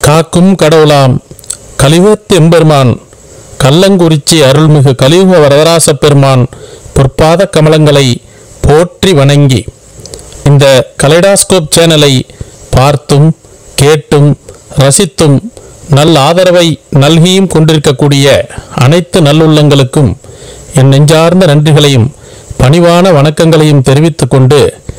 காக்கும் கடவுளாம் கலிவத் எம்பெருமான் கல்லங்குறிச்சி அருள்மிகு கலியுக வரதராச பெருமான் பொற்பாத கமலங்களை போற்றி வணங்கி இந்த கலைடாஸ்கோப் சேனலை பார்த்தும் கேட்டும் ரசித்தும் நல் ஆதரவை நல்கியும் கொண்டிருக்கக்கூடிய அனைத்து நல்லுள்ளங்களுக்கும் என் நெஞ்சார்ந்த நன்றிகளையும் பணிவான வணக்கங்களையும் தெரிவித்துக் கொண்டு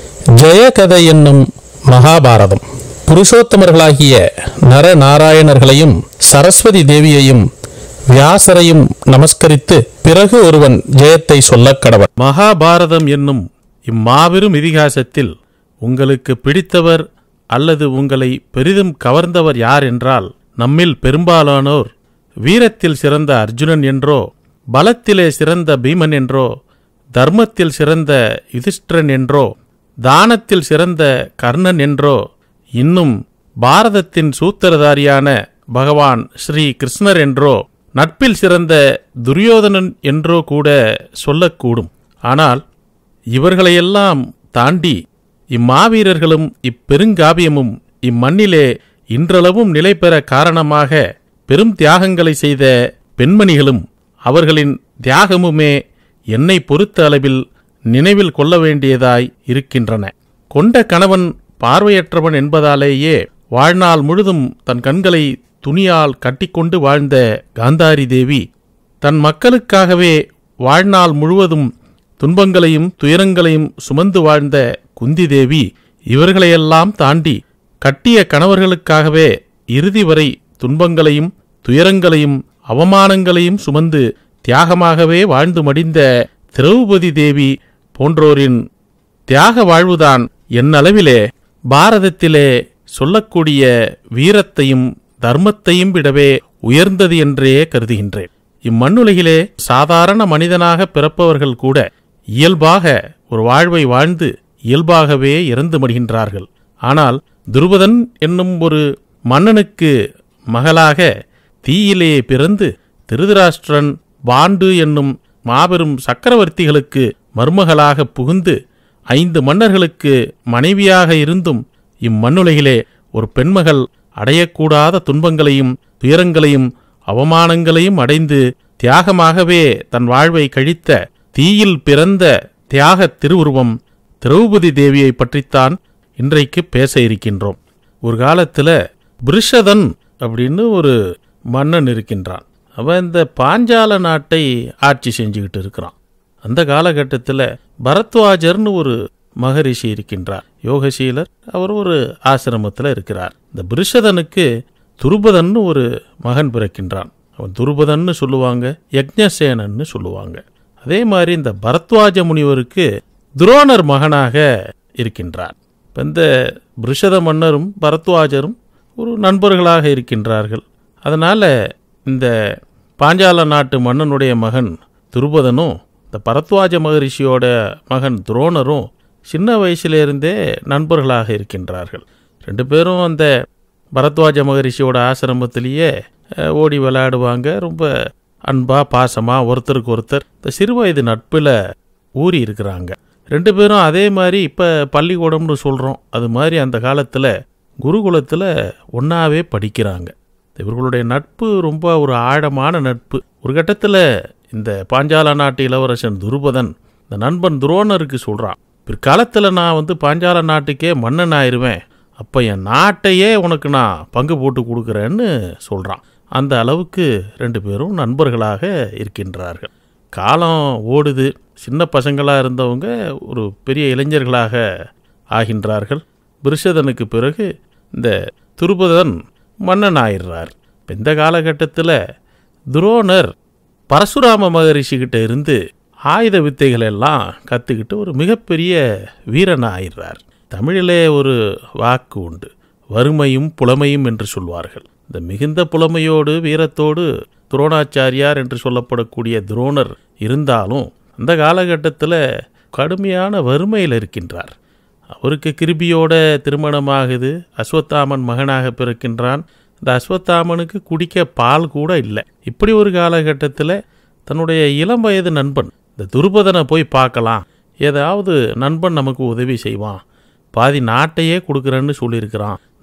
ஜெயகதை என்னும் மகாபாரதம் புருஷோத்தமர்களாகிய நர நாராயணர்களையும் சரஸ்வதி தேவியையும் வியாசரையும் நமஸ்கரித்து பிறகு ஒருவன் ஜெயத்தை சொல்லக் கடவன் மகாபாரதம் என்னும் இம்மாபெரும் இதிகாசத்தில் உங்களுக்கு பிடித்தவர் அல்லது உங்களை பெரிதும் கவர்ந்தவர் யார் என்றால் நம்மில் பெரும்பாலானோர் வீரத்தில் சிறந்த அர்ஜுனன் என்றோ பலத்திலே சிறந்த பீமன் என்றோ தர்மத்தில் சிறந்த யுதிஷ்டிரன் என்றோ தானத்தில் சிறந்த கர்ணன் என்றோ இன்னும் பாரதத்தின் சூத்திரதாரியான பகவான் ஸ்ரீ கிருஷ்ணர் என்றோ நட்பில் சிறந்த துரியோதனன் என்றோ கூட சொல்லக்கூடும் ஆனால் இவர்களையெல்லாம் தாண்டி இம்மாவீரர்களும் இப்பெருங்காவியமும் இம்மண்ணிலே இன்றளவும் நிலை பெற காரணமாக பெரும் தியாகங்களை செய்த பெண்மணிகளும் அவர்களின் தியாகமுமே என்னை பொறுத்த அளவில் நினைவில் கொள்ள வேண்டியதாய் இருக்கின்றன கொண்ட கணவன் பார்வையற்றவன் என்பதாலேயே வாழ்நாள் முழுதும் தன் கண்களை துணியால் கட்டிக்கொண்டு வாழ்ந்த காந்தாரி தேவி தன் மக்களுக்காகவே வாழ்நாள் முழுவதும் துன்பங்களையும் துயரங்களையும் சுமந்து வாழ்ந்த குந்தி தேவி இவர்களையெல்லாம் தாண்டி கட்டிய கணவர்களுக்காகவே இறுதி வரை துன்பங்களையும் துயரங்களையும் அவமானங்களையும் சுமந்து தியாகமாகவே வாழ்ந்து மடிந்த திரௌபதி தேவி போன்றோரின் தியாக வாழ்வுதான் என்னளவிலே பாரதத்திலே சொல்லக்கூடிய வீரத்தையும் தர்மத்தையும் விடவே உயர்ந்தது என்றே கருதுகின்றேன் இம்மண்ணுலகிலே சாதாரண மனிதனாக பிறப்பவர்கள் கூட இயல்பாக ஒரு வாழ்வை வாழ்ந்து இயல்பாகவே இறந்து மடிகின்றார்கள் ஆனால் துருபதன் என்னும் ஒரு மன்னனுக்கு மகளாக தீயிலே பிறந்து திருதராஷ்டிரன் பாண்டு என்னும் மாபெரும் சக்கரவர்த்திகளுக்கு மருமகளாக புகுந்து ஐந்து மன்னர்களுக்கு மனைவியாக இருந்தும் இம்மண்ணுலகிலே ஒரு பெண்மகள் அடையக்கூடாத துன்பங்களையும் துயரங்களையும் அவமானங்களையும் அடைந்து தியாகமாகவே தன் வாழ்வை கழித்த தீயில் பிறந்த தியாக திருவுருவம் திரௌபதி தேவியை பற்றித்தான் இன்றைக்கு பேச இருக்கின்றோம் ஒரு காலத்துல பிருஷதன் அப்படின்னு ஒரு மன்னன் இருக்கின்றான் அவன் இந்த பாஞ்சால நாட்டை ஆட்சி செஞ்சுக்கிட்டு இருக்கிறான் அந்த காலகட்டத்தில் பரத்வாஜர்னு ஒரு மகரிஷி இருக்கின்றார் யோகசீலர் அவர் ஒரு ஆசிரமத்தில் இருக்கிறார் இந்த பிருஷதனுக்கு துருபதன்னு ஒரு மகன் பிறக்கின்றான் அவன் துருபதன்னு சொல்லுவாங்க யக்ஞசேனன்னு சொல்லுவாங்க அதே மாதிரி இந்த பரத்வாஜ முனிவருக்கு துரோணர் மகனாக இருக்கின்றார் இப்ப இந்த பிருஷத மன்னரும் பரத்வாஜரும் ஒரு நண்பர்களாக இருக்கின்றார்கள் அதனால இந்த பாஞ்சால நாட்டு மன்னனுடைய மகன் துருபதனும் இந்த பரத்வாஜ மகரிஷியோட மகன் துரோணரும் சின்ன வயசுலேருந்தே நண்பர்களாக இருக்கின்றார்கள் ரெண்டு பேரும் அந்த பரத்வாஜ மகரிஷியோட ஆசிரமத்திலேயே அஹ், ஓடி விளையாடுவாங்க ரொம்ப அன்பா பாசமா ஒருத்தருக்கு ஒருத்தர் இந்த சிறுவயது நட்பில் ஊறி இருக்கிறாங்க ரெண்டு பேரும் அதே மாதிரி இப்போ பள்ளிக்கூடம்னு சொல்கிறோம் அது மாதிரி அந்த காலத்தில் குருகுலத்தில் ஒன்றாவே படிக்கிறாங்க இவர்களுடைய நட்பு ரொம்ப ஒரு ஆழமான நட்பு ஒரு கட்டத்தில் இந்த பாஞ்சால நாட்டு இளவரசன் துருபதன் இந்த நண்பன் துரோணருக்கு சொல்கிறான் பிற்காலத்தில் நான் வந்து பாஞ்சால நாட்டுக்கே மன்னன் ஆயிருவேன் அப்போ என் நாட்டையே உனக்கு நான் பங்கு போட்டு கொடுக்குறேன்னு சொல்கிறான் அந்த அளவுக்கு ரெண்டு பேரும் நண்பர்களாக இருக்கின்றார்கள் காலம் ஓடுது சின்ன பசங்களாக இருந்தவங்க ஒரு பெரிய இளைஞர்களாக ஆகின்றார்கள் பிருஷதனுக்கு பிறகு இந்த துருபதன் மன்னன் ஆயிடுறார் இப்ப இந்த காலகட்டத்தில் துரோணர் பரசுராம மகரிஷிகிட்ட இருந்து ஆயுத வித்தைகள் எல்லாம் கற்றுக்கிட்டு ஒரு மிகப்பெரிய வீரன் ஆயிடுறார் தமிழிலே ஒரு வாக்கு உண்டு வறுமையும் புலமையும் என்று சொல்வார்கள் இந்த மிகுந்த புலமையோடு வீரத்தோடு துரோணாச்சாரியார் என்று சொல்லப்படக்கூடிய துரோணர் இருந்தாலும் அந்த காலகட்டத்தில் கடுமையான வறுமையில் இருக்கின்றார் அவருக்கு கிருபியோட திருமணமாகுது அஸ்வத்தாமன் மகனாக பிறக்கின்றான் இந்த அஸ்வத்தாமனுக்கு குடிக்க பால் கூட இல்லை இப்படி ஒரு காலகட்டத்தில் தன்னுடைய இளம் வயது நண்பன் இந்த துருபதனை போய் பார்க்கலாம் ஏதாவது நண்பன் நமக்கு உதவி செய்வான் பாதி நாட்டையே கொடுக்குறேன்னு சொல்லியிருக்கிறான்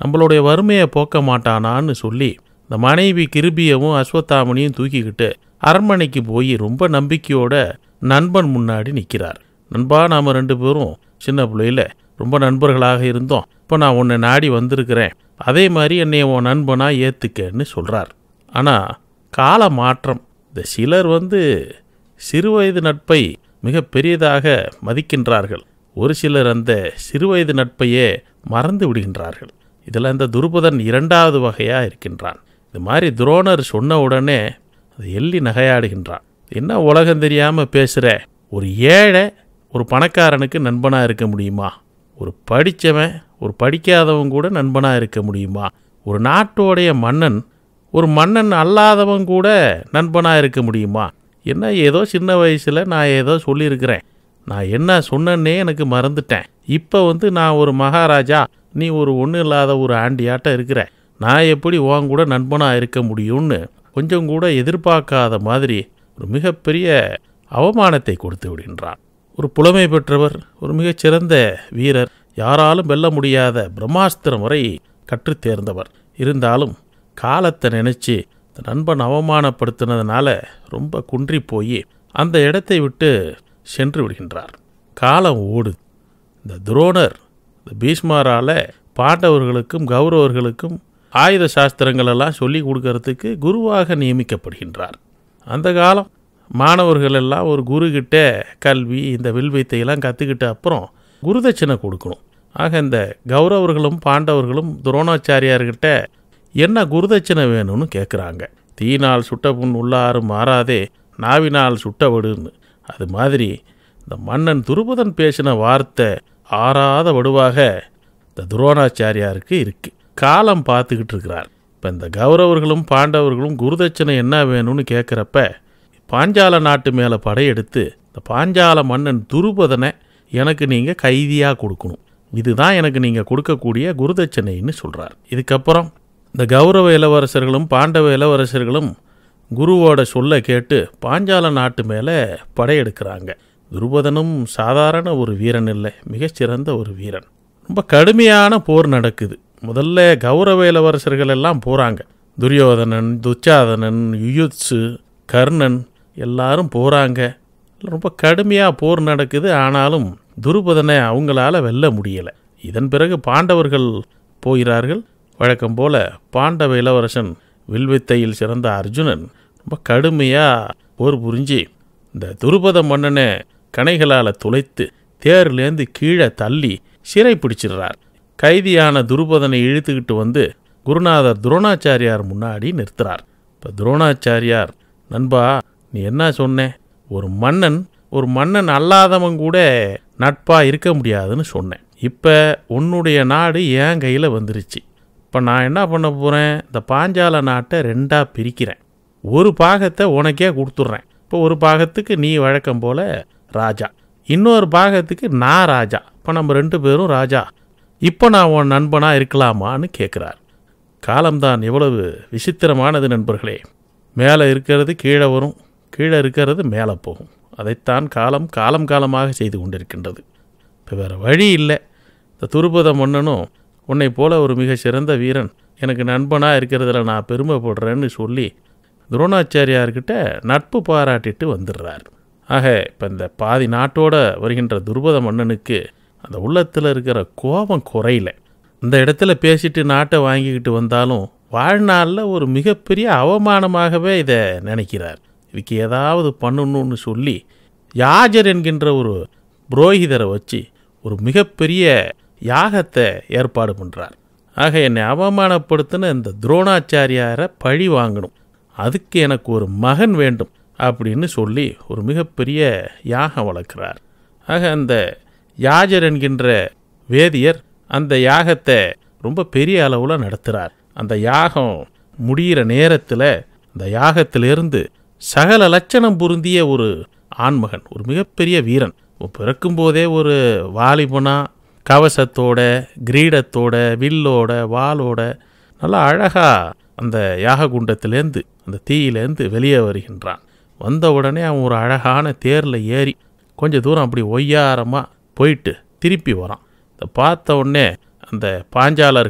நம்மளுடைய வறுமையை போக்க மாட்டானான்னு சொல்லி இந்த மனைவி கிருபியவும் அஸ்வத்தாமனையும் தூக்கிக்கிட்டு அரண்மனைக்கு போய் ரொம்ப நம்பிக்கையோட நண்பன் முன்னாடி நிற்கிறார் நண்பா நாம் ரெண்டு பேரும் சின்ன பிள்ளையில ரொம்ப நண்பர்களாக இருந்தோம் இப்போ நான் உன்னை நாடி வந்திருக்கிறேன் அதே மாதிரி என்னை உன் நண்பனாக ஏற்றுக்கன்னு சொல்கிறார் ஆனால் கால மாற்றம் இந்த சிலர் வந்து சிறுவயது நட்பை மிக பெரியதாக மதிக்கின்றார்கள் ஒரு சிலர் அந்த சிறுவயது நட்பையே மறந்து விடுகின்றார்கள் இதில் இந்த துருபதன் இரண்டாவது வகையாக இருக்கின்றான் இது மாதிரி துரோணர் சொன்ன உடனே அது எள்ளி நகையாடுகின்றான் என்ன உலகம் தெரியாமல் பேசுகிற ஒரு ஏழை ஒரு பணக்காரனுக்கு நண்பனாக இருக்க முடியுமா ஒரு படித்தவன் ஒரு படிக்காதவன் கூட நண்பனாக இருக்க முடியுமா ஒரு நாட்டோடைய மன்னன் ஒரு மன்னன் அல்லாதவன் கூட நண்பனாக இருக்க முடியுமா என்ன ஏதோ சின்ன வயசில் நான் ஏதோ சொல்லியிருக்கிறேன் நான் என்ன சொன்னேன்னே எனக்கு மறந்துட்டேன் இப்போ வந்து நான் ஒரு மகாராஜா நீ ஒரு ஒன்றும் இல்லாத ஒரு ஆண்டியாட்டம் இருக்கிற நான் எப்படி உன் கூட நண்பனாக இருக்க முடியும்னு கொஞ்சம் கூட எதிர்பார்க்காத மாதிரி ஒரு மிகப்பெரிய அவமானத்தை கொடுத்து விடுகின்றான் ஒரு புலமை பெற்றவர் ஒரு மிகச்சிறந்த வீரர் யாராலும் வெல்ல முடியாத பிரம்மாஸ்திரம் வரை கற்றுத் தேர்ந்தவர் இருந்தாலும் காலத்தை நினச்சி இந்த நண்பன் அவமானப்படுத்தினதுனால ரொம்ப குன்றி போய் அந்த இடத்தை விட்டு சென்று விடுகின்றார் காலம் ஓடுது இந்த துரோணர் இந்த பீஷ்மரால் பாண்டவர்களுக்கும் கௌரவர்களுக்கும் ஆயுத சாஸ்திரங்கள் எல்லாம் சொல்லி கொடுக்கறதுக்கு குருவாக நியமிக்கப்படுகின்றார் அந்த காலம் மாணவர்கள் எல்லாம் ஒரு குருக்கிட்ட கல்வி இந்த வில்வித்தையெல்லாம் கற்றுக்கிட்ட அப்புறம் குருதட்சணை கொடுக்கணும் ஆக இந்த கௌரவர்களும் பாண்டவர்களும் துரோணாச்சாரியார்கிட்ட என்ன குருதட்சணை வேணும்னு கேட்குறாங்க தீயினால் சுட்ட புண் உள்ளாரும் மாறாதே நாவினால் சுட்டவடுன்னு அது மாதிரி இந்த மன்னன் துருபதன் பேசின வார்த்தை ஆறாத வடுவாக இந்த துரோணாச்சாரியாருக்கு இருக்கு காலம் பார்த்துக்கிட்டு இருக்கிறார் இப்போ இந்த கௌரவர்களும் பாண்டவர்களும் குருதட்சணை என்ன வேணும்னு கேட்குறப்ப பாஞ்சால நாட்டு மேலே படையெடுத்து இந்த பாஞ்சால மன்னன் துருபதனை எனக்கு நீங்கள் கைதியாக கொடுக்கணும் இதுதான் எனக்கு நீங்கள் கொடுக்கக்கூடிய குருதட்சணைன்னு சொல்கிறார் இதுக்கப்புறம் இந்த கௌரவ இளவரசர்களும் பாண்டவ இளவரசர்களும் குருவோட சொல்ல கேட்டு பாஞ்சால நாட்டு மேலே படையெடுக்கிறாங்க துருபதனும் சாதாரண ஒரு வீரன் இல்லை மிகச்சிறந்த ஒரு வீரன் ரொம்ப கடுமையான போர் நடக்குது முதல்ல கௌரவ இளவரசர்கள் எல்லாம் போகிறாங்க துரியோதனன் துச்சாதனன் யுயுத்சு கர்ணன் எல்லாரும் போகிறாங்க ரொம்ப கடுமையாக போர் நடக்குது ஆனாலும் துருபதனை அவங்களால வெல்ல முடியலை இதன் பிறகு பாண்டவர்கள் போகிறார்கள் வழக்கம் போல பாண்டவ இளவரசன் வில்வித்தையில் சிறந்த அர்ஜுனன் ரொம்ப கடுமையாக போர் புரிஞ்சு இந்த துருபத மன்னனை கணைகளால் துளைத்து தேர்லேருந்து கீழே தள்ளி சிறை பிடிச்சிடுறார் கைதியான துருபதனை இழுத்துக்கிட்டு வந்து குருநாதர் துரோணாச்சாரியார் முன்னாடி நிறுத்துறார் இப்போ துரோணாச்சாரியார் நண்பா நீ என்ன சொன்ன ஒரு மன்னன் ஒரு மன்னன் அல்லாதவன் கூட நட்பாக இருக்க முடியாதுன்னு சொன்னேன் இப்போ உன்னுடைய நாடு என் கையில் வந்துருச்சு இப்போ நான் என்ன பண்ண போகிறேன் இந்த பாஞ்சால நாட்டை ரெண்டாக பிரிக்கிறேன் ஒரு பாகத்தை உனக்கே கொடுத்துட்றேன் இப்போ ஒரு பாகத்துக்கு நீ வழக்கம் போல் ராஜா இன்னொரு பாகத்துக்கு நான் ராஜா இப்போ நம்ம ரெண்டு பேரும் ராஜா இப்போ நான் உன் நண்பனாக இருக்கலாமான்னு கேட்குறார் காலம்தான் எவ்வளவு விசித்திரமானது நண்பர்களே மேலே இருக்கிறது கீழே வரும் கீழே இருக்கிறது மேலே போகும் அதைத்தான் காலம் காலம் காலமாக செய்து கொண்டிருக்கின்றது இப்போ வேறு வழி இல்லை இந்த துருபத மன்னனும் உன்னை போல ஒரு மிக சிறந்த வீரன் எனக்கு நண்பனாக இருக்கிறதுல நான் பெருமைப்படுறேன்னு சொல்லி துரோணாச்சாரியார்கிட்ட நட்பு பாராட்டிட்டு வந்துடுறார் ஆக இப்போ இந்த பாதி நாட்டோட வருகின்ற துருபத மன்னனுக்கு அந்த உள்ளத்தில் இருக்கிற கோபம் குறையல இந்த இடத்துல பேசிட்டு நாட்டை வாங்கிக்கிட்டு வந்தாலும் வாழ்நாளில் ஒரு மிகப்பெரிய அவமானமாகவே இதை நினைக்கிறார் இதுக்கு ஏதாவது பண்ணணும்னு சொல்லி யாஜர் என்கின்ற ஒரு புரோகிதரை வச்சு ஒரு மிகப்பெரிய யாகத்தை ஏற்பாடு பண்ணுறார் ஆக என்னை அவமானப்படுத்தின இந்த துரோணாச்சாரியாரை பழி வாங்கணும் அதுக்கு எனக்கு ஒரு மகன் வேண்டும் அப்படின்னு சொல்லி ஒரு மிகப்பெரிய யாகம் வளர்க்குறார் ஆக அந்த யாஜர் என்கின்ற வேதியர் அந்த யாகத்தை ரொம்ப பெரிய அளவில் நடத்துகிறார் அந்த யாகம் முடிகிற நேரத்தில் அந்த யாகத்திலிருந்து சகல லட்சணம் பொருந்திய ஒரு ஆண்மகன் ஒரு மிகப்பெரிய வீரன் பிறக்கும்போதே ஒரு வாலிபனா கவசத்தோட கிரீடத்தோட வில்லோட வாளோட நல்லா அழகாக அந்த யாக குண்டத்திலேருந்து அந்த தீயிலேருந்து வெளியே வருகின்றான் வந்த உடனே அவன் ஒரு அழகான தேரில் ஏறி கொஞ்சம் தூரம் அப்படி ஒய்யாரமாக போயிட்டு திருப்பி வரான் இதை பார்த்த உடனே அந்த பாஞ்சாலர்கள்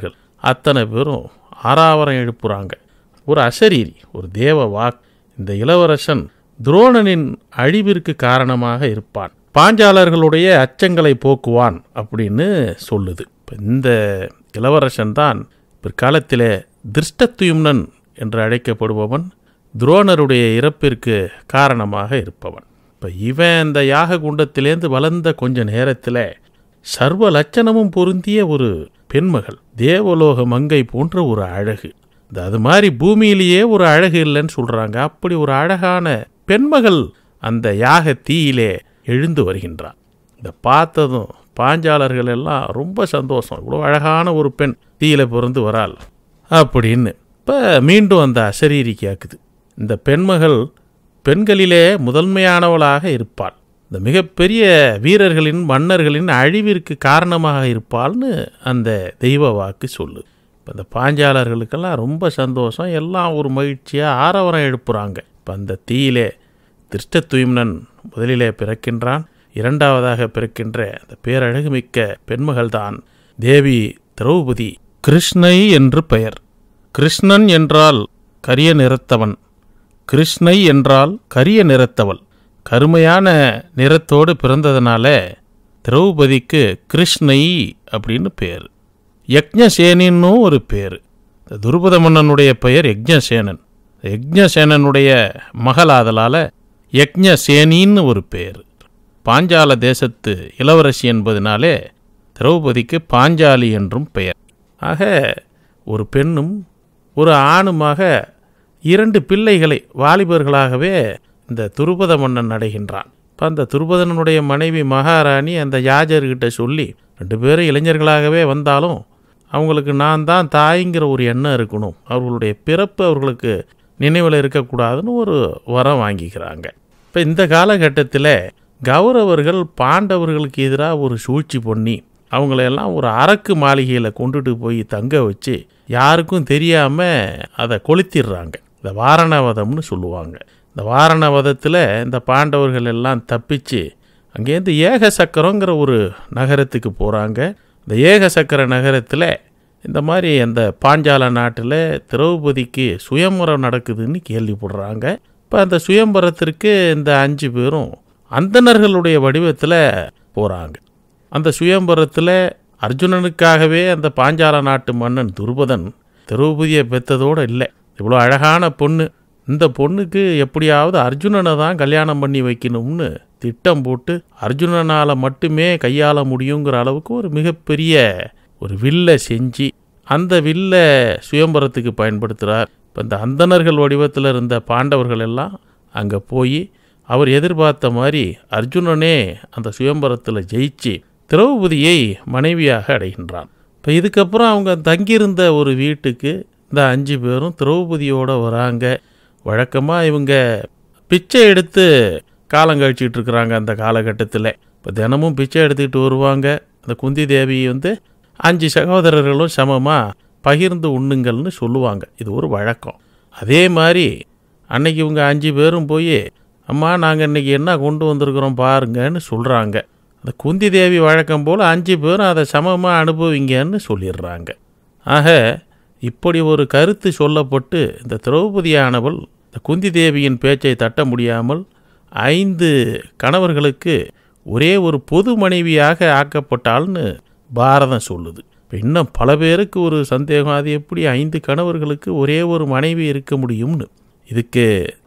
அத்தனை பேரும் ஆறாவரம் எழுப்புறாங்க ஒரு அசரீரி ஒரு தேவ வாக் இந்த இளவரசன் துரோணனின் அழிவிற்கு காரணமாக இருப்பான் பாஞ்சாலர்களுடைய அச்சங்களை போக்குவான் அப்படின்னு சொல்லுது இப்ப இந்த இளவரசன் தான் பிற்காலத்திலே திருஷ்டத்துயும்னன் என்று அழைக்கப்படுபவன் துரோணருடைய இறப்பிற்கு காரணமாக இருப்பவன் இப்போ இவன் இந்த யாக குண்டத்திலேருந்து வளர்ந்த கொஞ்ச நேரத்தில் சர்வ லட்சணமும் பொருந்திய ஒரு பெண்மகள் தேவலோக மங்கை போன்ற ஒரு அழகு இந்த அது மாதிரி பூமியிலேயே ஒரு அழகு இல்லைன்னு சொல்றாங்க அப்படி ஒரு அழகான பெண்மகள் அந்த யாக தீயிலே எழுந்து வருகின்றார் இதை பார்த்ததும் பாஞ்சாலர்கள் எல்லாம் ரொம்ப சந்தோஷம் இவ்வளோ அழகான ஒரு பெண் தீயில பிறந்து வராள் அப்படின்னு இப்போ மீண்டும் அந்த அசரீரி கேட்குது இந்த பெண்மகள் பெண்களிலே முதன்மையானவளாக இருப்பாள் இந்த மிகப்பெரிய வீரர்களின் மன்னர்களின் அழிவிற்கு காரணமாக இருப்பாள்னு அந்த தெய்வ வாக்கு சொல்லு இப்போ இந்த பாஞ்சாலர்களுக்கெல்லாம் ரொம்ப சந்தோஷம் எல்லாம் ஒரு மகிழ்ச்சியாக ஆரவரம் எழுப்புறாங்க இப்போ அந்த தீயிலே திருஷ்டத்துயும்னன் முதலிலே பிறக்கின்றான் இரண்டாவதாக பிறக்கின்ற அந்த பேரழகுமிக்க பெண்மகள்தான் தேவி திரௌபதி கிருஷ்ணை என்று பெயர் கிருஷ்ணன் என்றால் கரிய நிறத்தவன் கிருஷ்ணை என்றால் கரிய நிறத்தவள் கருமையான நிறத்தோடு பிறந்ததுனால திரௌபதிக்கு கிருஷ்ணை அப்படின்னு பேர் யக்ஞசேனின்னும் ஒரு பேர் இந்த துருபத மன்னனுடைய பெயர் யக்ஞசேனன் யக்ஞசேனனுடைய மகளாதலால யக்ஞசேனின்னு ஒரு பேர் பாஞ்சால தேசத்து இளவரசி என்பதனாலே திரௌபதிக்கு பாஞ்சாலி என்றும் பெயர் ஆக ஒரு பெண்ணும் ஒரு ஆணுமாக இரண்டு பிள்ளைகளை வாலிபர்களாகவே இந்த துருபத மன்னன் அடைகின்றான் இப்போ அந்த துருபதனனுடைய மனைவி மகாராணி அந்த யாஜர்கிட்ட சொல்லி ரெண்டு பேரும் இளைஞர்களாகவே வந்தாலும் அவங்களுக்கு நான் தான் தாய்ங்கிற ஒரு எண்ணம் இருக்கணும் அவர்களுடைய பிறப்பு அவர்களுக்கு நினைவில் இருக்கக்கூடாதுன்னு ஒரு வரம் வாங்கிக்கிறாங்க இப்போ இந்த காலகட்டத்தில் கௌரவர்கள் பாண்டவர்களுக்கு எதிராக ஒரு சூழ்ச்சி பண்ணி அவங்களையெல்லாம் ஒரு அரக்கு மாளிகையில் கொண்டுட்டு போய் தங்க வச்சு யாருக்கும் தெரியாமல் அதை கொளுத்திடுறாங்க இந்த வாரணவதம்னு சொல்லுவாங்க இந்த வாரணவதத்தில் இந்த பாண்டவர்கள் எல்லாம் தப்பிச்சு அங்கேருந்து ஏக சக்கரங்கிற ஒரு நகரத்துக்கு போகிறாங்க இந்த ஏக சக்கர நகரத்தில் இந்த மாதிரி அந்த பாஞ்சால நாட்டில் திரௌபதிக்கு சுயம்பரம் நடக்குதுன்னு கேள்விப்படுறாங்க இப்போ அந்த சுயம்பரத்திற்கு இந்த அஞ்சு பேரும் அந்தணர்களுடைய வடிவத்தில் போகிறாங்க அந்த சுயம்பரத்தில் அர்ஜுனனுக்காகவே அந்த பாஞ்சால நாட்டு மன்னன் துருபதன் திரௌபதியை பெற்றதோடு இல்லை இவ்வளோ அழகான பொண்ணு இந்த பொண்ணுக்கு எப்படியாவது அர்ஜுனனை தான் கல்யாணம் பண்ணி வைக்கணும்னு திட்டம் போட்டு அர்ஜுனனால் மட்டுமே கையாள முடியுங்கிற அளவுக்கு ஒரு மிகப்பெரிய ஒரு வில்லை செஞ்சு அந்த வில்லை சுயம்பரத்துக்கு பயன்படுத்துகிறார் இப்போ இந்த அந்தணர்கள் வடிவத்தில் இருந்த பாண்டவர்கள் எல்லாம் அங்கே போய் அவர் எதிர்பார்த்த மாதிரி அர்ஜுனனே அந்த சுயம்பரத்தில் ஜெயிச்சு திரௌபதியை மனைவியாக அடைகின்றான் இப்போ இதுக்கப்புறம் அவங்க தங்கியிருந்த ஒரு வீட்டுக்கு இந்த அஞ்சு பேரும் திரௌபதியோடு வராங்க வழக்கமாக இவங்க பிச்சை எடுத்து காலம் கழிச்சிட்டு இருக்கிறாங்க அந்த காலகட்டத்தில் இப்போ தினமும் பிச்சை எடுத்துக்கிட்டு வருவாங்க அந்த குந்தி தேவி வந்து அஞ்சு சகோதரர்களும் சமமாக பகிர்ந்து உண்ணுங்கள்னு சொல்லுவாங்க இது ஒரு வழக்கம் அதே மாதிரி அன்னைக்கு இவங்க அஞ்சு பேரும் போய் அம்மா நாங்கள் இன்னைக்கு என்ன கொண்டு வந்திருக்கிறோம் பாருங்கன்னு சொல்கிறாங்க அந்த குந்தி தேவி வழக்கம் போல் அஞ்சு பேரும் அதை சமமாக அனுபவிங்கன்னு சொல்லிடுறாங்க ஆக இப்படி ஒரு கருத்து சொல்லப்பட்டு இந்த திரௌபதியானவள் இந்த குந்தி தேவியின் பேச்சை தட்ட முடியாமல் ஐந்து கணவர்களுக்கு ஒரே ஒரு பொது மனைவியாக ஆக்கப்பட்டாள்னு பாரதம் சொல்லுது இப்போ இன்னும் பல பேருக்கு ஒரு சந்தேகம் அது எப்படி ஐந்து கணவர்களுக்கு ஒரே ஒரு மனைவி இருக்க முடியும்னு இதுக்கு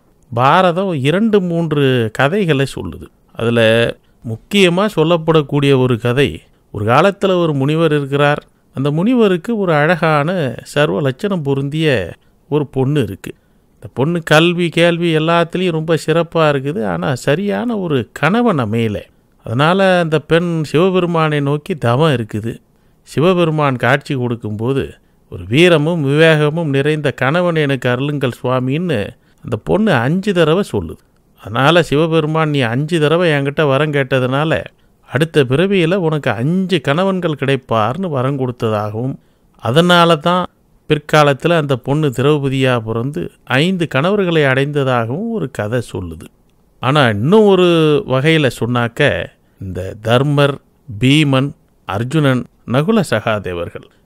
பாரதம் இரண்டு மூன்று கதைகளை சொல்லுது அதில் முக்கியமாக சொல்லப்படக்கூடிய ஒரு கதை ஒரு காலத்தில் ஒரு முனிவர் இருக்கிறார் அந்த முனிவருக்கு ஒரு அழகான சர்வ லட்சணம் பொருந்திய ஒரு பொண்ணு இருக்குது இந்த பொண்ணு கல்வி கேள்வி எல்லாத்துலேயும் ரொம்ப சிறப்பாக இருக்குது ஆனால் சரியான ஒரு கணவன் அமையலை அதனால் அந்த பெண் சிவபெருமானை நோக்கி தவம் இருக்குது சிவபெருமான் காட்சி கொடுக்கும்போது ஒரு வீரமும் விவேகமும் நிறைந்த கணவன் எனக்கு அருளுங்கள் சுவாமின்னு அந்த பொண்ணு அஞ்சு தடவை சொல்லுது அதனால் சிவபெருமான் நீ அஞ்சு தடவை என்கிட்ட வரம் கேட்டதுனால அடுத்த பிறவியில் உனக்கு அஞ்சு கணவன்கள் கிடைப்பார்னு வரம் கொடுத்ததாகவும் அதனால தான் பிற்காலத்தில் அந்த பொண்ணு திரௌபதியாக பிறந்து ஐந்து கணவர்களை அடைந்ததாகவும் ஒரு கதை சொல்லுது ஆனால் இன்னும் ஒரு வகையில் சொன்னாக்க இந்த தர்மர் பீமன் அர்ஜுனன் நகுல சகாதேவர்கள்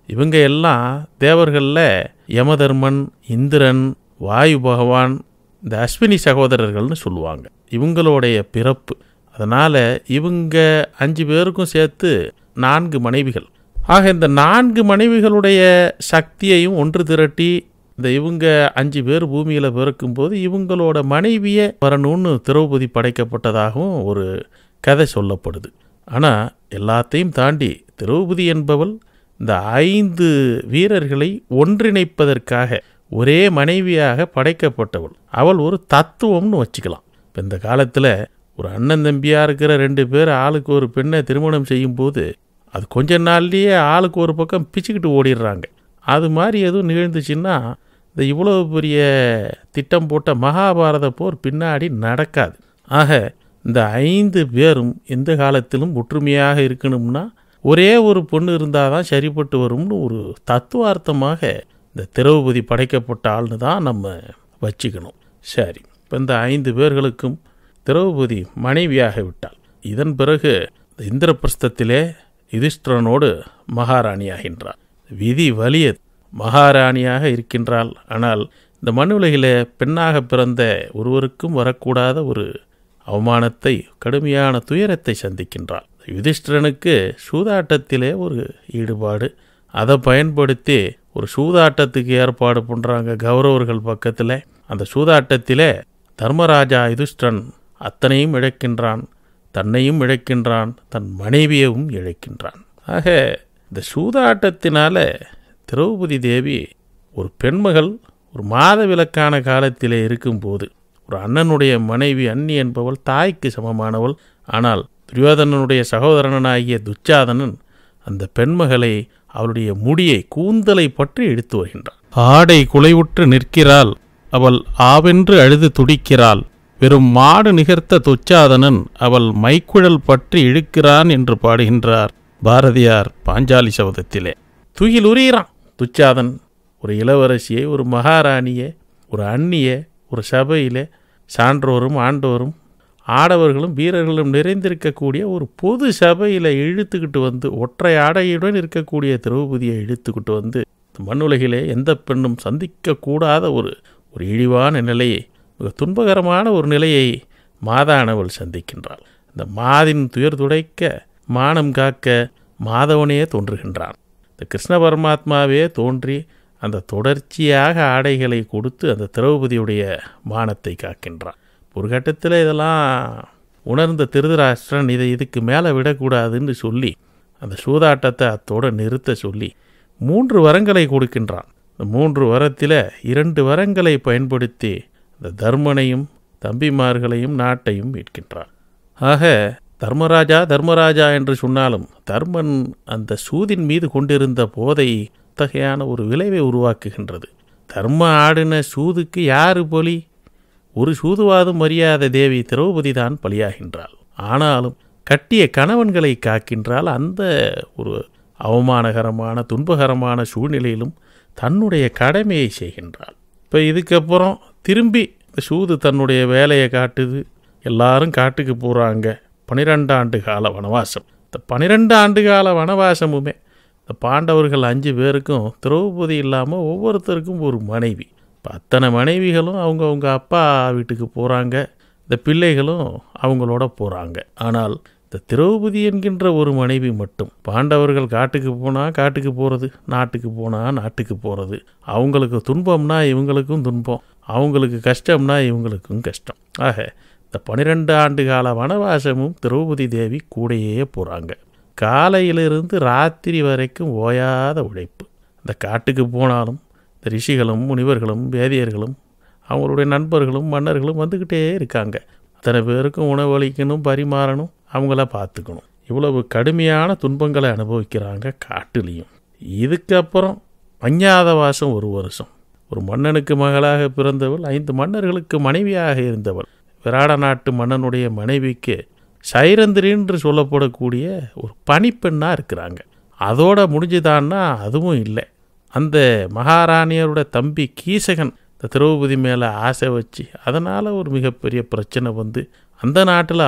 இவங்க எல்லாம் தேவர்களில் யமதர்மன் இந்திரன் வாயு பகவான் இந்த அஸ்வினி சகோதரர்கள்னு சொல்லுவாங்க இவங்களுடைய பிறப்பு அதனால் இவங்க அஞ்சு பேருக்கும் சேர்த்து நான்கு மனைவிகள் ஆக இந்த நான்கு மனைவிகளுடைய சக்தியையும் ஒன்று திரட்டி இந்த இவங்க அஞ்சு பேர் பூமியில் பிறக்கும்போது இவங்களோட மனைவியை வரணும்னு திரௌபதி படைக்கப்பட்டதாகவும் ஒரு கதை சொல்லப்படுது ஆனால் எல்லாத்தையும் தாண்டி திரௌபதி என்பவள் இந்த ஐந்து வீரர்களை ஒன்றிணைப்பதற்காக ஒரே மனைவியாக படைக்கப்பட்டவள் அவள் ஒரு தத்துவம்னு வச்சுக்கலாம் இப்போ இந்த காலத்தில் ஒரு அண்ணன் தம்பியாக இருக்கிற ரெண்டு பேர் ஆளுக்கு ஒரு பெண்ணை திருமணம் செய்யும்போது அது கொஞ்ச நாள்லேயே ஆளுக்கு ஒரு பக்கம் பிச்சுக்கிட்டு ஓடிடுறாங்க அது மாதிரி எதுவும் நிகழ்ந்துச்சுன்னா இந்த இவ்வளவு பெரிய திட்டம் போட்ட மகாபாரத போர் பின்னாடி நடக்காது ஆக இந்த ஐந்து பேரும் எந்த காலத்திலும் ஒற்றுமையாக இருக்கணும்னா ஒரே ஒரு பொண்ணு இருந்தால் தான் சரிப்பட்டு வரும்னு ஒரு தத்துவார்த்தமாக இந்த திரௌபதி படைக்கப்பட்ட ஆள்னு தான் நம்ம வச்சுக்கணும் சரி இப்போ இந்த ஐந்து பேர்களுக்கும் திரௌபதி மனைவியாக விட்டாள் இதன் பிறகு இந்த இந்திரபிரஸ்தத்திலே யுதிஷ்டிரனோடு மகாராணியாகின்றார் விதி வலிய மகாராணியாக இருக்கின்றாள் ஆனால் இந்த மண்ணுலகிலே பெண்ணாக பிறந்த ஒருவருக்கும் வரக்கூடாத ஒரு அவமானத்தை கடுமையான துயரத்தை சந்திக்கின்றாள் யுதிஷ்டிரனுக்கு சூதாட்டத்திலே ஒரு ஈடுபாடு அதை பயன்படுத்தி ஒரு சூதாட்டத்துக்கு ஏற்பாடு பண்ணுறாங்க கௌரவர்கள் பக்கத்தில் அந்த சூதாட்டத்திலே தர்மராஜா யுதிஷ்டிரன் அத்தனையும் இழக்கின்றான் தன்னையும் இழக்கின்றான் தன் மனைவியவும் இழக்கின்றான் ஆக இந்த சூதாட்டத்தினால திரௌபதி தேவி ஒரு பெண்மகள் ஒரு மாதவிலக்கான காலத்திலே இருக்கும்போது ஒரு அண்ணனுடைய மனைவி அன்னி என்பவள் தாய்க்கு சமமானவள் ஆனால் துரியோதனனுடைய சகோதரனாகிய துச்சாதனன் அந்த பெண்மகளை அவளுடைய முடியை கூந்தலை பற்றி எடுத்து வருகின்றான் ஆடை குலைவுற்று நிற்கிறாள் அவள் ஆவென்று அழுது துடிக்கிறாள் வெறும் மாடு நிகர்த்த துச்சாதனன் அவள் மைக்குழல் பற்றி இழுக்கிறான் என்று பாடுகின்றார் பாரதியார் பாஞ்சாலி சபதத்திலே துயில் உரியிறான் துச்சாதன் ஒரு இளவரசியை ஒரு மகாராணியை ஒரு அந்நிய ஒரு சபையிலே சான்றோரும் ஆண்டோரும் ஆடவர்களும் வீரர்களும் நிறைந்திருக்கக்கூடிய ஒரு பொது சபையில் இழுத்துக்கிட்டு வந்து ஒற்றை ஆடையுடன் இருக்கக்கூடிய திரௌபதியை இழுத்துக்கிட்டு வந்து மண்ணுலகிலே எந்த பெண்ணும் சந்திக்கக்கூடாத ஒரு ஒரு இழிவான நிலையை மிக துன்பகரமான ஒரு நிலையை மாதானவள் சந்திக்கின்றாள் இந்த மாதின் துயர் துடைக்க மானம் காக்க மாதவனே தோன்றுகின்றான் இந்த கிருஷ்ண பரமாத்மாவே தோன்றி அந்த தொடர்ச்சியாக ஆடைகளை கொடுத்து அந்த திரௌபதியுடைய மானத்தை காக்கின்றான் ஒரு கட்டத்தில் இதெல்லாம் உணர்ந்த திருதராஷ்டிரன் இதை இதுக்கு மேலே விடக்கூடாதுன்னு சொல்லி அந்த சூதாட்டத்தை அத்தோடு நிறுத்த சொல்லி மூன்று வரங்களை கொடுக்கின்றான் இந்த மூன்று வரத்தில் இரண்டு வரங்களை பயன்படுத்தி இந்த தர்மனையும் தம்பிமார்களையும் நாட்டையும் மீட்கின்றான் ஆக தர்மராஜா தர்மராஜா என்று சொன்னாலும் தர்மன் அந்த சூதின் மீது கொண்டிருந்த போதை அத்தகையான ஒரு விளைவை உருவாக்குகின்றது தர்ம ஆடின சூதுக்கு யாரு பலி ஒரு சூதுவாதும் மரியாத தேவி திரௌபதி தான் பலியாகின்றாள் ஆனாலும் கட்டிய கணவன்களை காக்கின்றால் அந்த ஒரு அவமானகரமான துன்பகரமான சூழ்நிலையிலும் தன்னுடைய கடமையை செய்கின்றாள் இப்போ இதுக்கப்புறம் திரும்பி இந்த சூது தன்னுடைய வேலையை காட்டுது எல்லாரும் காட்டுக்கு போகிறாங்க பனிரெண்டு ஆண்டு கால வனவாசம் இந்த பனிரெண்டு ஆண்டு கால வனவாசமுமே இந்த பாண்டவர்கள் அஞ்சு பேருக்கும் திரௌபதி இல்லாமல் ஒவ்வொருத்தருக்கும் ஒரு மனைவி இப்போ அத்தனை மனைவிகளும் அவங்க அவங்க அப்பா வீட்டுக்கு போகிறாங்க இந்த பிள்ளைகளும் அவங்களோட போகிறாங்க ஆனால் இந்த திரௌபதி என்கின்ற ஒரு மனைவி மட்டும் பாண்டவர்கள் காட்டுக்கு போனால் காட்டுக்கு போகிறது நாட்டுக்கு போனால் நாட்டுக்கு போகிறது அவங்களுக்கு துன்பம்னா இவங்களுக்கும் துன்பம் அவங்களுக்கு கஷ்டம்னா இவங்களுக்கும் கஷ்டம் ஆக இந்த பன்னிரெண்டு ஆண்டு கால வனவாசமும் திரௌபதி தேவி கூடையே போகிறாங்க காலையிலிருந்து ராத்திரி வரைக்கும் ஓயாத உழைப்பு இந்த காட்டுக்கு போனாலும் இந்த ரிஷிகளும் முனிவர்களும் வேதியர்களும் அவங்களுடைய நண்பர்களும் மன்னர்களும் வந்துக்கிட்டே இருக்காங்க அத்தனை பேருக்கும் உணவளிக்கணும் பரிமாறணும் அவங்கள பார்த்துக்கணும் இவ்வளவு கடுமையான துன்பங்களை அனுபவிக்கிறாங்க காட்டுலேயும் இதுக்கப்புறம் அஞ்ஞாதவாசம் ஒரு வருஷம் ஒரு மன்னனுக்கு மகளாக பிறந்தவள் ஐந்து மன்னர்களுக்கு மனைவியாக இருந்தவள் விராட நாட்டு மன்னனுடைய மனைவிக்கு சைரந்திரின்று சொல்லப்படக்கூடிய ஒரு பணிப்பெண்ணாக இருக்கிறாங்க அதோட முடிஞ்சுதான்னா அதுவும் இல்லை அந்த மகாராணியரோட தம்பி கீசகன் இந்த திரௌபதி மேலே ஆசை வச்சு அதனால் ஒரு மிகப்பெரிய பிரச்சனை வந்து அந்த நாட்டில்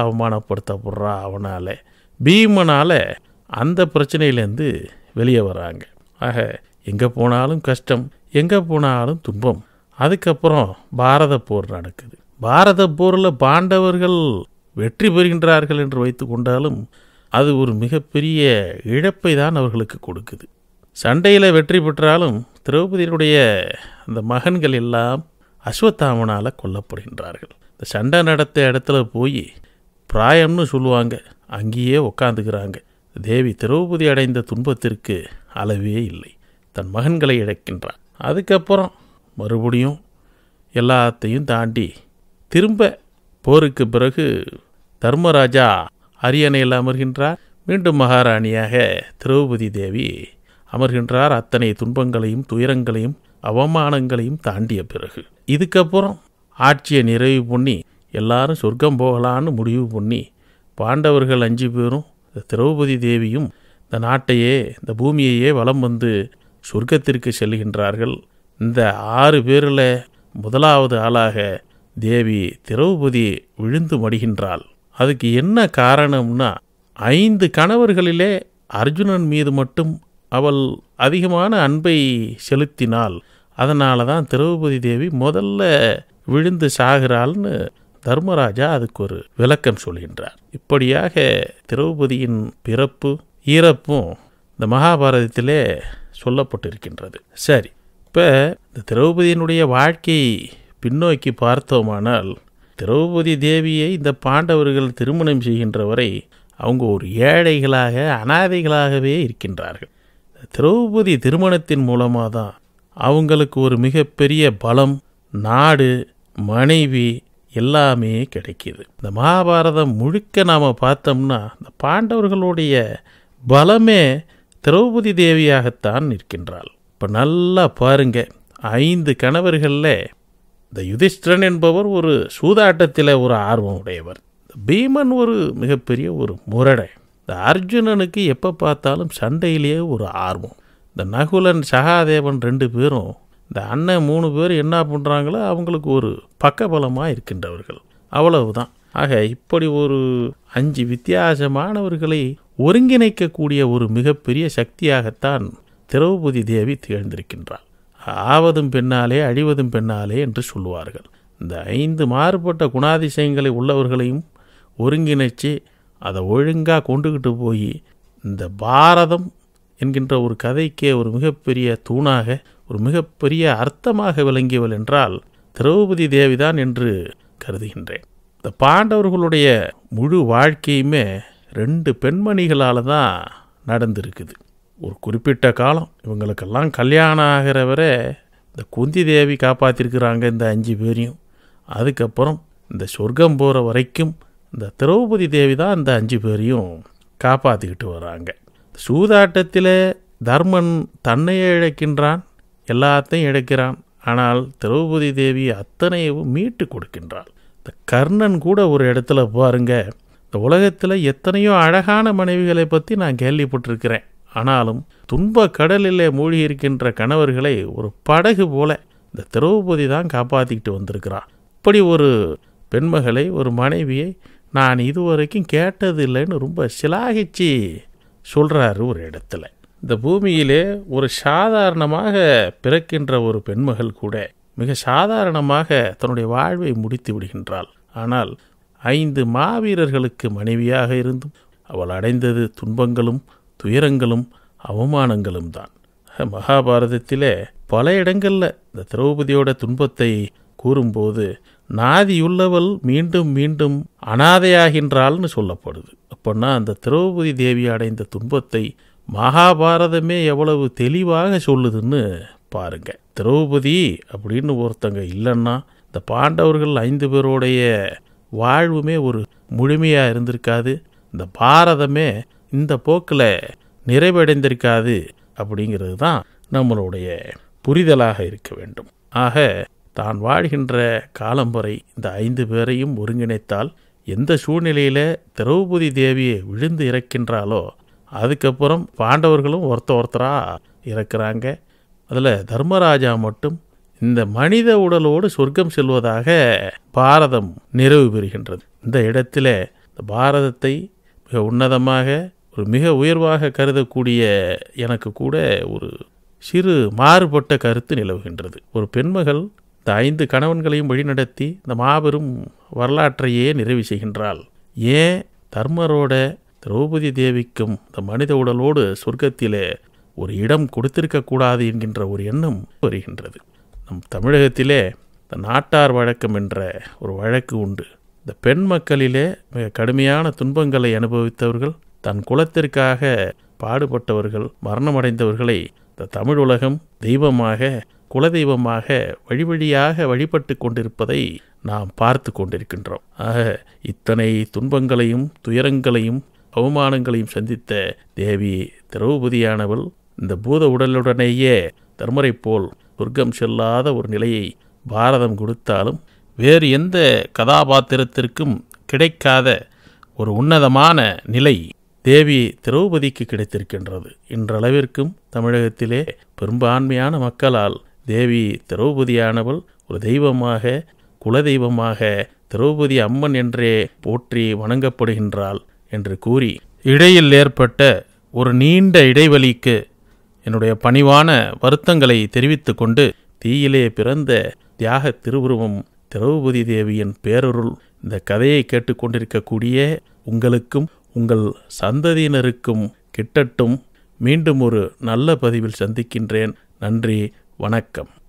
அவமானப்படுத்தப்படுறா அவனால் பீமனால் அந்த பிரச்சனையிலேருந்து வெளியே வராங்க ஆக எங்கே போனாலும் கஷ்டம் எங்கே போனாலும் துன்பம் அதுக்கப்புறம் பாரத போர் நடக்குது பாரத போரில் பாண்டவர்கள் வெற்றி பெறுகின்றார்கள் என்று வைத்து கொண்டாலும் அது ஒரு மிகப்பெரிய இழப்பை தான் அவர்களுக்கு கொடுக்குது சண்டையில் வெற்றி பெற்றாலும் திரௌபதியினுடைய அந்த மகன்கள் எல்லாம் அஸ்வத்தாமனால் கொல்லப்படுகின்றார்கள் இந்த சண்டை நடத்த இடத்துல போய் பிராயம்னு சொல்லுவாங்க அங்கேயே உக்காந்துக்கிறாங்க தேவி திரௌபதி அடைந்த துன்பத்திற்கு அளவே இல்லை தன் மகன்களை இழக்கின்றார் அதுக்கப்புறம் மறுபடியும் எல்லாத்தையும் தாண்டி திரும்ப போருக்கு பிறகு தர்மராஜா அரியணையில் அமர்கின்றார் மீண்டும் மகாராணியாக திரௌபதி தேவி அமர்கின்றார் அத்தனை துன்பங்களையும் துயரங்களையும் அவமானங்களையும் தாண்டிய பிறகு இதுக்கப்புறம் ஆட்சியை நிறைவு பண்ணி எல்லாரும் சொர்க்கம் போகலான்னு முடிவு பண்ணி பாண்டவர்கள் அஞ்சு பேரும் இந்த திரௌபதி தேவியும் இந்த நாட்டையே இந்த பூமியையே வலம் வந்து சொர்க்கத்திற்கு செல்கின்றார்கள் இந்த ஆறு பேரில் முதலாவது ஆளாக தேவி திரௌபதி விழுந்து மடிகின்றாள் அதுக்கு என்ன காரணம்னா ஐந்து கணவர்களிலே அர்ஜுனன் மீது மட்டும் அவள் அதிகமான அன்பை செலுத்தினாள் அதனால தான் திரௌபதி தேவி முதல்ல விழுந்து சாகிறாள்னு தர்மராஜா அதுக்கு ஒரு விளக்கம் சொல்கின்றார் இப்படியாக திரௌபதியின் பிறப்பு இறப்பும் இந்த மகாபாரதத்திலே சொல்லப்பட்டிருக்கின்றது சரி இப்போ இந்த திரௌபதியினுடைய வாழ்க்கை பின்னோக்கி பார்த்தோமானால் திரௌபதி தேவியை இந்த பாண்டவர்கள் திருமணம் செய்கின்ற வரை அவங்க ஒரு ஏழைகளாக அனாதைகளாகவே இருக்கின்றார்கள் திரௌபதி திருமணத்தின் மூலமாக தான் அவங்களுக்கு ஒரு மிகப்பெரிய பலம் நாடு மனைவி எல்லாமே கிடைக்கிது இந்த மகாபாரதம் முழுக்க நாம் பார்த்தோம்னா இந்த பாண்டவர்களுடைய பலமே திரௌபதி தேவியாகத்தான் நிற்கின்றாள் இப்போ நல்லா பாருங்க ஐந்து கணவர்களில் இந்த யுதிஷ்டிரன் என்பவர் ஒரு சூதாட்டத்தில் ஒரு ஆர்வம் உடையவர் பீமன் ஒரு மிகப்பெரிய ஒரு முரடை இந்த அர்ஜுனனுக்கு எப்போ பார்த்தாலும் சண்டையிலேயே ஒரு ஆர்வம் இந்த நகுலன் சகாதேவன் ரெண்டு பேரும் இந்த அண்ணன் மூணு பேர் என்ன பண்ணுறாங்களோ அவங்களுக்கு ஒரு பக்கபலமாக இருக்கின்றவர்கள் அவ்வளவுதான் ஆக இப்படி ஒரு அஞ்சு வித்தியாசமானவர்களை ஒருங்கிணைக்கக்கூடிய ஒரு மிகப்பெரிய சக்தியாகத்தான் திரௌபதி தேவி திகழ்ந்திருக்கின்றாள் ஆவதும் பெண்ணாலே அழிவதும் பெண்ணாலே என்று சொல்லுவார்கள் இந்த ஐந்து மாறுபட்ட குணாதிசயங்களை உள்ளவர்களையும் ஒருங்கிணைச்சு அதை ஒழுங்காக கொண்டுக்கிட்டு போய் இந்த பாரதம் என்கின்ற ஒரு கதைக்கே ஒரு மிகப்பெரிய தூணாக ஒரு மிகப்பெரிய அர்த்தமாக விளங்கியவள் என்றால் திரௌபதி தேவிதான் என்று கருதுகின்றேன் இந்த பாண்டவர்களுடைய முழு வாழ்க்கையுமே ரெண்டு பெண்மணிகளால் தான் நடந்திருக்குது ஒரு குறிப்பிட்ட காலம் இவங்களுக்கெல்லாம் கல்யாணம் ஆகிற வரை இந்த குந்தி தேவி காப்பாற்றிருக்கிறாங்க இந்த அஞ்சு பேரையும் அதுக்கப்புறம் இந்த சொர்க்கம் போகிற வரைக்கும் இந்த திரௌபதி தேவி தான் இந்த அஞ்சு பேரையும் காப்பாற்றிக்கிட்டு வராங்க சூதாட்டத்தில் தர்மன் தன்னையே இழக்கின்றான் எல்லாத்தையும் இழக்கிறான் ஆனால் திரௌபதி தேவி அத்தனையவும் மீட்டு கொடுக்கின்றாள் இந்த கர்ணன் கூட ஒரு இடத்துல பாருங்க இந்த உலகத்தில் எத்தனையோ அழகான மனைவிகளை பற்றி நான் கேள்விப்பட்டிருக்கிறேன் ஆனாலும் துன்ப கடலில் மூழ்கி இருக்கின்ற கணவர்களை ஒரு படகு போல இந்த திரௌபதி தான் காப்பாற்றிக்கிட்டு வந்திருக்கிறான் இப்படி ஒரு பெண்மகளை ஒரு மனைவியை நான் இதுவரைக்கும் கேட்டதில்லைன்னு ரொம்ப சிலாகிச்சு சொல்கிறாரு ஒரு இடத்துல இந்த பூமியிலே ஒரு சாதாரணமாக பிறக்கின்ற ஒரு பெண்மகள் கூட மிக சாதாரணமாக தன்னுடைய வாழ்வை முடித்து விடுகின்றாள் ஆனால் ஐந்து மாவீரர்களுக்கு மனைவியாக இருந்தும் அவள் அடைந்தது துன்பங்களும் துயரங்களும் அவமானங்களும் தான் மகாபாரதத்திலே பல இடங்களில் இந்த திரௌபதியோட துன்பத்தை கூறும்போது நாதியுள்ளவள் மீண்டும் மீண்டும் அனாதையாகின்றாள்னு சொல்லப்படுது அப்படின்னா அந்த திரௌபதி தேவி அடைந்த துன்பத்தை மகாபாரதமே எவ்வளவு தெளிவாக சொல்லுதுன்னு பாருங்க திரௌபதி அப்படின்னு ஒருத்தங்க இல்லைன்னா இந்த பாண்டவர்கள் ஐந்து பேருடைய வாழ்வுமே ஒரு முழுமையாக இருந்திருக்காது இந்த பாரதமே இந்த போக்கில் நிறைவடைந்திருக்காது அப்படிங்கிறது தான் நம்மளுடைய புரிதலாக இருக்க வேண்டும் ஆக தான் வாழ்கின்ற காலம் வரை இந்த ஐந்து பேரையும் ஒருங்கிணைத்தால் எந்த சூழ்நிலையில் திரௌபதி தேவியை விழுந்து இறக்கின்றாலோ அதுக்கப்புறம் பாண்டவர்களும் ஒருத்த ஒருத்தராக இறக்குறாங்க அதில் தர்மராஜா மட்டும் இந்த மனித உடலோடு சொர்க்கம் செல்வதாக பாரதம் நிறைவு பெறுகின்றது இந்த இடத்துல இந்த பாரதத்தை மிக உன்னதமாக ஒரு மிக உயர்வாக கருதக்கூடிய எனக்கு கூட ஒரு சிறு மாறுபட்ட கருத்து நிலவுகின்றது ஒரு பெண்மகள் இந்த ஐந்து கணவன்களையும் வழிநடத்தி இந்த மாபெரும் வரலாற்றையே நிறைவு செய்கின்றாள் ஏன் தர்மரோட திரௌபதி தேவிக்கும் இந்த மனித உடலோடு சொர்க்கத்திலே ஒரு இடம் கொடுத்திருக்க கூடாது என்கின்ற ஒரு எண்ணம் வருகின்றது நம் தமிழகத்திலே இந்த நாட்டார் வழக்கம் என்ற ஒரு வழக்கு உண்டு இந்த பெண் மக்களிலே மிக கடுமையான துன்பங்களை அனுபவித்தவர்கள் தன் குலத்திற்காக பாடுபட்டவர்கள் மரணமடைந்தவர்களை இந்த தமிழ் உலகம் தெய்வமாக குலதெய்வமாக வழி வழியாக வழிபட்டு கொண்டிருப்பதை நாம் பார்த்து கொண்டிருக்கின்றோம் ஆக இத்தனை துன்பங்களையும் துயரங்களையும் அவமானங்களையும் சந்தித்த தேவி திரௌபதியானவள் இந்த பூத உடலுடனேயே தர்மரைப் போல் சொர்க்கம் செல்லாத ஒரு நிலையை பாரதம் கொடுத்தாலும் வேறு எந்த கதாபாத்திரத்திற்கும் கிடைக்காத ஒரு உன்னதமான நிலை தேவி திரௌபதிக்கு கிடைத்திருக்கின்றது இன்றளவிற்கும் தமிழகத்திலே பெரும்பான்மையான மக்களால் தேவி திரௌபதியானவள் ஒரு தெய்வமாக குலதெய்வமாக திரௌபதி அம்மன் என்றே போற்றி வணங்கப்படுகின்றாள் என்று கூறி இடையில் ஏற்பட்ட ஒரு நீண்ட இடைவெளிக்கு என்னுடைய பணிவான வருத்தங்களை தெரிவித்து கொண்டு தீயிலே பிறந்த தியாக திருவுருவம் திரௌபதி தேவியின் பேரருள் இந்த கதையை கேட்டுக்கொண்டிருக்கக்கூடிய உங்களுக்கும் உங்கள் சந்ததியினருக்கும் கிட்டட்டும் மீண்டும் ஒரு நல்ல பதிவில் சந்திக்கின்றேன் நன்றி வணக்கம்